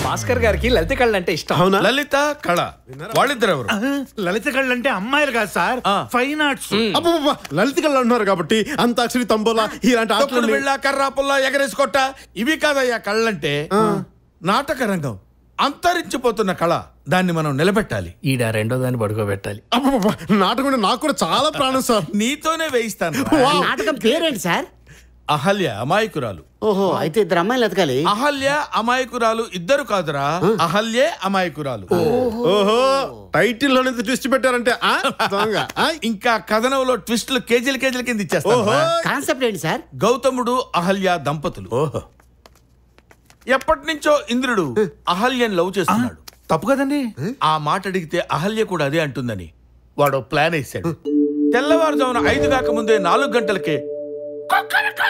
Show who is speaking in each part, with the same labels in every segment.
Speaker 1: భాస్కర్ గారికి లలిత కళ్ళు అంటే ఇష్టం
Speaker 2: అవునా
Speaker 3: లలిత కళ వాళ్ళిద్దరు ఎవరు
Speaker 4: లలిత కళ్ళు అంటే అమ్మాయిలు కాదు సార్
Speaker 3: ఆ.
Speaker 4: ఫైన్ ఆర్ట్స్
Speaker 2: అబ్బబ్బబ్బ, లలిత కళ్ళు అంటున్నారు కాబట్టి అంతాక్షరి తంబోలా ఇలాంటి
Speaker 3: తొక్కుడు
Speaker 2: ఆటలు
Speaker 3: బిళ్ళ కర్రా పుల్ల ఎగరేసి కొట్ట ఇవి కాదయ్యా కళ్ళంటే నాటక రంగం అంతరించిపోతున్న కళ దాన్ని మనం నిలబెట్టాలి
Speaker 1: ఈడ రెండో దాన్ని పడుకోబెట్టాలి
Speaker 2: అబ్బబ్బబ్బ, నాటకం అంటే నాకు కూడా చాలా ప్రాణం సార్
Speaker 3: నీతోనే వేయిస్తాను
Speaker 5: నాటకం పేరేంటి సార్
Speaker 3: అహల్య అమాయకురాలు
Speaker 5: ఓహో అయితే ఇద్దరు అమ్మాయిలు ఎతకాలి
Speaker 3: అహల్య అమాయకురాలు ఇద్దరు కాదురా అహల్యే అమాయకురాలు
Speaker 2: ఓహో టైటిల్ లోనే ట్విస్ట్ పెట్టారంటే ఆ, దొంగ. ఆ,
Speaker 3: ఇంకా కథనంలో ట్విస్టులు కేజీల కేజీల కింద ఇచ్చేస్తాను
Speaker 2: ఓహో
Speaker 5: కాన్సెప్ట్ ఏంటి సార్
Speaker 3: గౌతముడు అహల్య దంపతులు
Speaker 4: ఓహో
Speaker 3: ఎప్పటి నుంచో ఇంద్రుడు అహల్యని లవ్ చేస్తున్నాడు
Speaker 4: తప్పు కదండి
Speaker 3: ఆ మాట అడిగితే అహల్య కూడా అదే అంటుందని వాడు ప్లాన్ వేశాడు తెల్లవారుజామున ఐదు కాక ముందే నాలుగు గంటలకే "కుక్కరుకు!"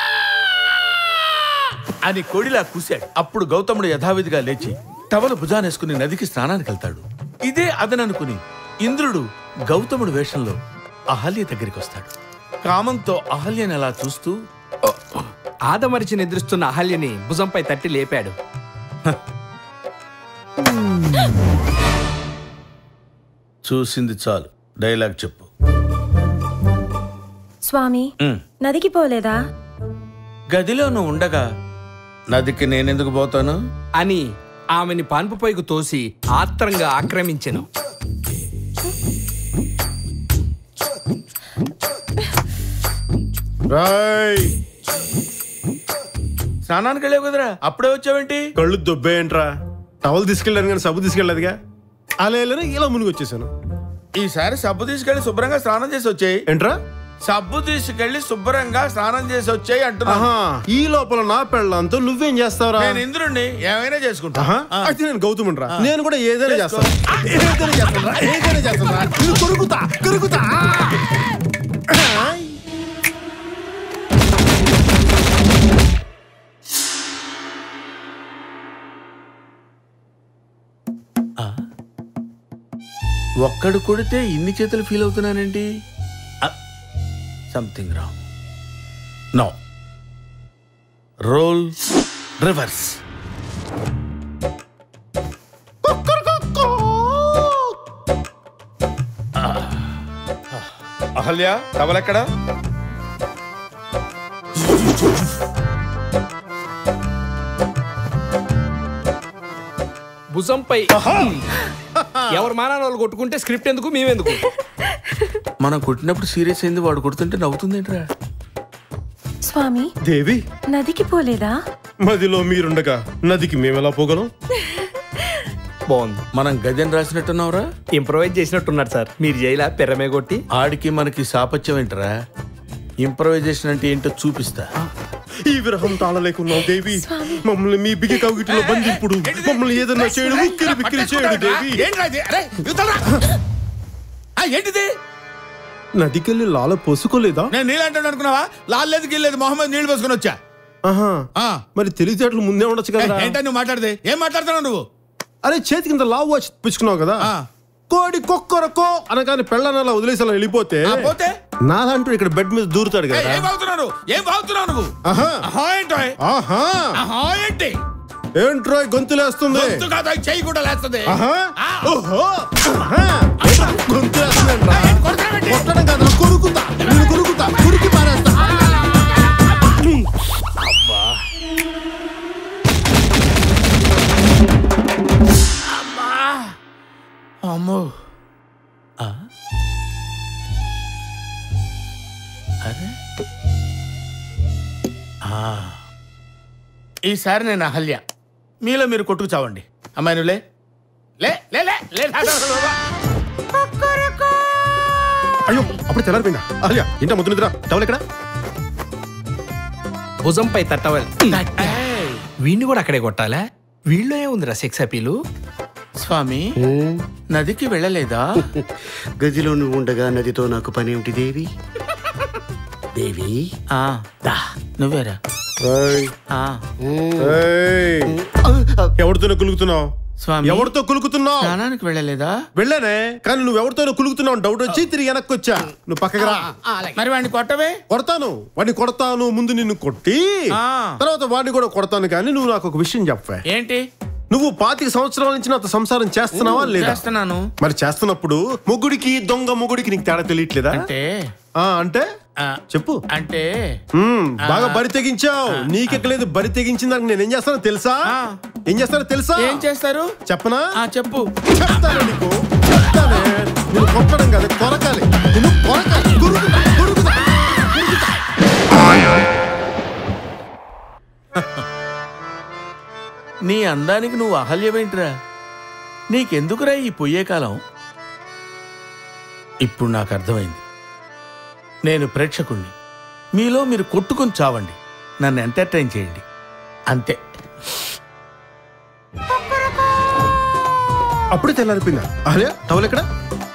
Speaker 3: అని కొడిలా కూశాడు అప్పుడు గౌతముడు యథావిధిగా లేచి టవలు భుజానేసుకుని నదికి స్నానానికి వెళ్తాడు ఇదే అదననుకుని ఇంద్రుడు గౌతముడు వేషంలో అహల్య దగ్గరికి వస్తాడు కామంతో అహల్యని అలా చూస్తూ
Speaker 1: ఆదమరిచి నిద్రిస్తున్న అహల్యని భుజంపై తట్టి లేపాడు
Speaker 3: చూసింది చాలు డైలాగ్ చెప్పు
Speaker 6: స్వామి
Speaker 3: ఉమ్.
Speaker 6: నదికి పోలేదా
Speaker 3: గదిలో నువ్వు ఉండగా నదికి నేనెందుకు పోతాను
Speaker 1: అని ఆమెని పాన్పుపైకి తోసి ఆత్రంగా ఆక్రమించెను
Speaker 2: రాయ్
Speaker 3: స్నానానికి వెళ్ళావు కదరా అప్పుడే వచ్చావేంటి
Speaker 2: కళ్ళు దొబ్బేయంట్రా టవల్ తీసుకెళ్ళాను కానీ సబ్బు తీసుకెళ్ళలేదుగా అలా వెళ్ళని ఇలా మునిగి వచ్చేసాను
Speaker 3: ఈసారి సబ్బు తీసుకెళ్లి శుభ్రంగా స్నానం చేసి వచ్చాయి
Speaker 2: ఏంట్రా
Speaker 3: సబ్బు తీసుకెళ్లి శుభ్రంగా స్నానం చేసి వచ్చాయి అంటున్నా
Speaker 2: ఆహా ఈ లోపల నా పెళ్ళంతో నువ్వేం చేస్తావురా
Speaker 3: నేను ఇంద్రుణ్ణి ఏమైనా చేసుకుంటా
Speaker 2: ఆహా, అయితే నేను గౌతమ్ రా నేను కూడా ఏదైనా చేస్తాను ఏదైనా చేస్తాను రా, ఏదైనా చేస్తాను రా. నిన్ను కొరుకుతా కొరుకుతా ఆయ్.
Speaker 3: ఒక్కడు కొడితే ఇన్ని చేతులు ఫీల్ అవుతున్నానేంటి something wrong no role reverse Ahalya టవలెక్కడ
Speaker 1: భుజంపై ఎవరు మానాన్ని వాళ్ళు కొట్టుకుంటే స్క్రిప్ట్ ఎందుకు మేమెందుకు
Speaker 3: మనం కొట్టినప్పుడు సీరియస్ అయింది వాడు కొడుతుంటే నవ్వుతుందేంట్రా
Speaker 6: స్వామి
Speaker 2: దేవి
Speaker 6: నదికి పోలేదా
Speaker 2: మదిలో మీరుండగా నదికి మేమెలా పోగలం
Speaker 1: బాగుంది
Speaker 3: మనం గజన్ రాసినట్టున్నావురా
Speaker 1: ఇంప్రవైజ్ చేసినట్టున్నారు సార్ మీరు జైలా పెరమే కొట్టి
Speaker 3: ఆడికి మనకి సాపత్యం ఏంటరా ఇంప్రవైజేషన్ అంటే ఏంటో చూపిస్తా
Speaker 2: ఈ విరహం తాళలేకున్నావు దేవి మమ్మల్ని మీ బిగి కవిటిలో బంధింపుడు మమ్మల్ని ఏదన్నా చేయడు ఉక్కిరి బిక్కిరి చేయడు దేవి
Speaker 3: ఏంటిది
Speaker 2: నదికెళ్ళి లాల పోసుకోలేదా
Speaker 3: నేను నీళ్ళంటాడు అనుకున్నావా లాలేదు గిల్లేదు మొహమ్మద్ నీళ్ళు పోసుకొని వచ్చా
Speaker 2: ఆహా
Speaker 3: ఆ.
Speaker 2: మరి తెలివితేటలు ముందే ఉండొచ్చు కదా
Speaker 3: ఏంటో నువ్వు మాట్లాడితే ఏం మాట్లాడుతున్నావు నువ్వు
Speaker 2: అరే చేతి కింద లావు వాచ్ పుచ్చుకున్నావు కదా
Speaker 3: ఆ.
Speaker 2: కోడి కొక్కరకో అనగానే పెళ్ళని అలా వదిలేసి అలా వెళ్ళిపోతే
Speaker 3: ఆ, పోతే
Speaker 2: నాదంటూ ఇక్కడ బెడ్ మీద దూరుతాడు
Speaker 3: ఏయ్,
Speaker 2: కదా
Speaker 3: ఏం బాగుతున్నావు ఏం బాగుతున్నావు నువ్వు
Speaker 2: ఆహా
Speaker 3: ఆహా ఏంటో
Speaker 2: ఆహా
Speaker 3: ఆహా ఏంటి
Speaker 2: ఏంట్రో గొంతులేస్తుంది
Speaker 3: గొంతు కాదు ఈ చెయ్యి కూడా లేస్తుంది
Speaker 2: ఆహా
Speaker 3: ఆ.
Speaker 2: ఓహో ఆహా. గొంతులేస్తుందంట్రా
Speaker 3: కొడతావేంటి?
Speaker 2: కొట్టడం కాదు కొరుకుతా నేను కొరుకుతా కురికి పారేస్తా
Speaker 3: అమ్మో ఆ? అరే ఆ. ఈసారి నేను అహల్య మీలో మీరు కొట్టుకు చావండి అమ్మాయి నువ్వు లే లే లే లే లే లే, లే, లే, లే.
Speaker 2: అయ్యో అప్పుడు తెల్లారిపోయిందా అలియా ఇంట ముద్దు నిద్ర టవల్ ఎక్కడ
Speaker 1: భుజంపై తట్టవాలి వీడిని కూడా అక్కడే కొట్టాలా వీళ్ళు ఏముందిరా సెక్స్ అపీలు
Speaker 3: స్వామి నదికి వెళ్ళలేదా
Speaker 5: గదిలో నువ్వు ఉండగా నదితో నాకు పని ఏమిటి దేవి దేవి
Speaker 3: ఆ, దా, నువ్వేరా
Speaker 2: ఏయ్,
Speaker 3: ఆ,
Speaker 2: ఏయ్. ఎవరితోనో కులుకుతున్నావు
Speaker 3: స్వామి
Speaker 2: ఎవరితో కులుకుతున్నావు
Speaker 3: స్నానానికి వెళ్ళలేదా
Speaker 2: వెళ్ళానే కానీ నువ్వు ఎవరితోనో కులుకుతున్నావు డౌట్ వచ్చి తిరిగి వెనక్కి వచ్చా నువ్వు పక్కకి రా
Speaker 3: మరి వాడిని కొట్టవే
Speaker 2: కొడతాను వాడిని కొడతాను ముందు నిన్ను కొట్టి
Speaker 3: ఆ.
Speaker 2: తర్వాత వాడిని కూడా కొడతాను కానీ నువ్వు నాకు ఒక విషయం చెప్పవే
Speaker 3: ఏంటి
Speaker 2: నువ్వు పాతిక సంవత్సరాల నుంచి నాతో సంసారం చేస్తున్నావా లేదా
Speaker 3: చేస్తున్నాను
Speaker 2: మరి చేస్తున్నప్పుడు మొగుడికి దొంగ మొగుడికి నీకు తేడా తెలియట్లేదా
Speaker 3: అంటే
Speaker 2: ఆ, అంటే
Speaker 3: ఆ,
Speaker 2: చెప్పు
Speaker 3: అంటే
Speaker 2: మ్మ్, బాగా బరి తెగించావు నీకెక్కలేదు బరి తెగించిన దానికి నేను ఏం చేస్తానో తెలుసా
Speaker 3: ఆ.
Speaker 2: ఏం చేస్తానో తెలుసా
Speaker 3: ఏం చేస్తారు
Speaker 2: చెప్పనా
Speaker 3: ఆ చెప్పు
Speaker 2: చెప్తాను నీకు చెప్తానే నేను కొట్టడం కాదు కొరకాలి నేను కొరకాలి కొరుకుతా, కొరుకుతా, కొరుకుతా.
Speaker 3: నీ అందానికి నువ్వు అహల్యమేంట్రా నీకెందుకురా ఈ పొయ్యే కాలం ఇప్పుడు నాకు అర్థమైంది నేను ప్రేక్షకుణ్ణి మీలో మీరు కొట్టుకొని చావండి నన్ను ఎంటర్టైన్ చేయండి అంతే
Speaker 2: అప్పుడే తెల్లారిపోయిందా అరే టవల్ ఎక్కడ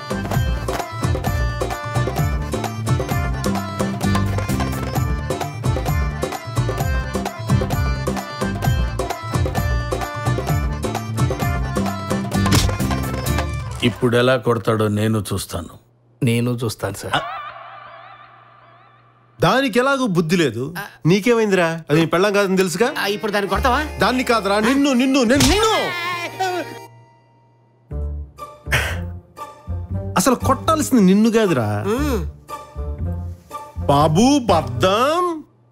Speaker 3: ఇప్పుడు ఎలా కొడతాడో నేను చూస్తాను
Speaker 1: నేను చూస్తాను సార్
Speaker 2: దానికి ఎలాగో బుద్ధి లేదు నీకేమైందిరా అది నీ పెళ్ళం కాదని తెలుసుగా
Speaker 5: ఆ, ఇప్పుడు దాన్ని కొడతావా
Speaker 2: దాన్ని కాదురా నిన్ను నిన్ను నేను నిన్ను అసలు కొట్టాల్సింది నిన్ను కాదురా బాబు బద్దం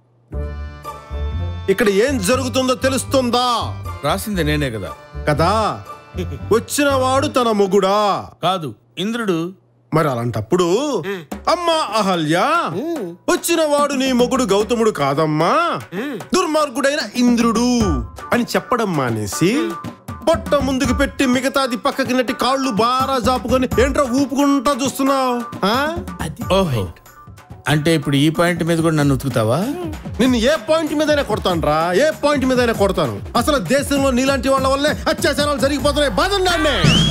Speaker 2: ఇక్కడ ఏం జరుగుతుందో తెలుస్తుందా
Speaker 3: రాసింది నేనే కదా
Speaker 2: కదా వచ్చిన వాడు తన మొగుడా
Speaker 3: కాదు ఇంద్రుడు
Speaker 2: మరి అలాంటప్పుడు అమ్మా అహల్య వచ్చిన వాడు నీ మొగుడు గౌతముడు కాదమ్మా దుర్మార్గుడైన ఇంద్రుడు అని చెప్పడం మానేసి పొట్ట ముందుకు పెట్టి మిగతాది పక్కకి నెట్టి కాళ్ళు బారా జాపుకొని ఏంట్రా ఊపుకుంటా చూస్తున్నావు
Speaker 3: ఓహో అంటే ఇప్పుడు ఈ పాయింట్ మీద కూడా నన్ను ఉతుకుతావా
Speaker 2: నిన్ను ఏ పాయింట్ మీదైనా కొడతానురా ఏ పాయింట్ మీదైనా కొడతాను అసలు దేశంలో నీలాంటి వాళ్ళ వల్లే అత్యాచారాలు జరిగిపోతున్నాయి బాధన్నాన్నే